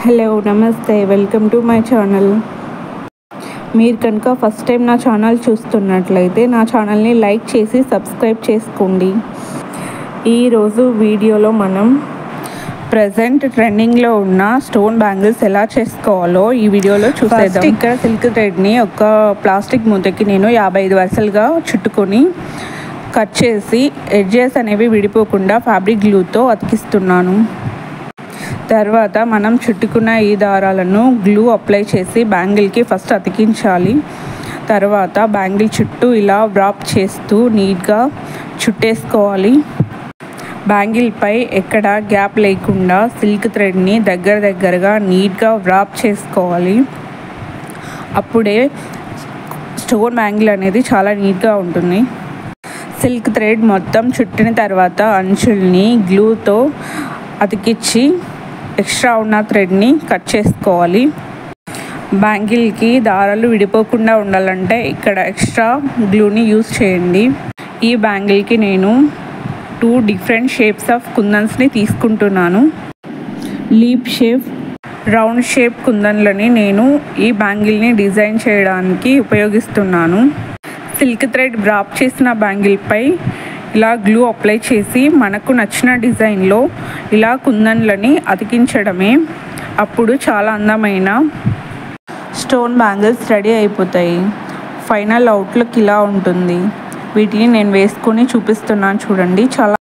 hello నమస్తే welcome to my channel మీరు కనుక ఫస్ట్ టైం నా ఛానల్ చూస్తున్నట్లయితే నా ఛానల్ని లైక్ చేసి సబ్స్క్రైబ్ చేసుకోండి ఈరోజు వీడియోలో మనం ప్రజెంట్ ట్రెండింగ్లో ఉన్న స్టోన్ బ్యాంగిల్స్ ఎలా చేసుకోవాలో ఈ వీడియోలో చూసేద్దాం ఇక్కడ సిల్క్ థ్రెడ్ని ఒక ప్లాస్టిక్ మూతకి నేను యాభై ఐదు వరుసలుగా చుట్టుకొని కట్ చేసి ఎడ్జెస్ అనేవి విడిపోకుండా ఫ్యాబ్రిక్ గ్లూతో అతికిస్తున్నాను తర్వాత మనం చుట్టుకున్న ఈ దారాలను గ్లూ అప్లై చేసి బ్యాంగిల్కి ఫస్ట్ అతికించాలి తర్వాత బ్యాంగిల్ చుట్టూ ఇలా వ్రాప్ చేస్తూ నీట్గా చుట్టేసుకోవాలి బ్యాంగిల్పై ఎక్కడ గ్యాప్ లేకుండా సిల్క్ థ్రెడ్ని దగ్గర దగ్గరగా నీట్గా వ్రాప్ చేసుకోవాలి అప్పుడే స్టోన్ బ్యాంగిల్ అనేది చాలా నీట్గా ఉంటుంది సిల్క్ థ్రెడ్ మొత్తం చుట్టిన తర్వాత అంచుల్ని గ్లూతో అతికిచ్చి ఎక్స్ట్రా ఉన్న థ్రెడ్ని కట్ చేసుకోవాలి బ్యాంగిల్కి దారాలు విడిపోకుండా ఉండాలంటే ఇక్కడ ఎక్స్ట్రా గ్లూని యూస్ చేయండి ఈ బ్యాంగిల్కి నేను టూ డిఫరెంట్ షేప్స్ ఆఫ్ కుందన్స్ని తీసుకుంటున్నాను లీప్ షేప్ రౌండ్ షేప్ కుందన్లని నేను ఈ బ్యాంగిల్ని డిజైన్ చేయడానికి ఉపయోగిస్తున్నాను సిల్క్ థ్రెడ్ డ్రాప్ చేసిన బ్యాంగిల్పై ఇలా గ్లూ అప్లై చేసి మనకు నచ్చిన డిజైన్లో ఇలా కుందన్లని అతికించడమే అప్పుడు చాలా అందమైన స్టోన్ బ్యాంగిల్స్ రెడీ అయిపోతాయి ఫైనల్ అవుట్లుక్ ఇలా ఉంటుంది వీటిని నేను వేసుకొని చూపిస్తున్నాను చూడండి చాలా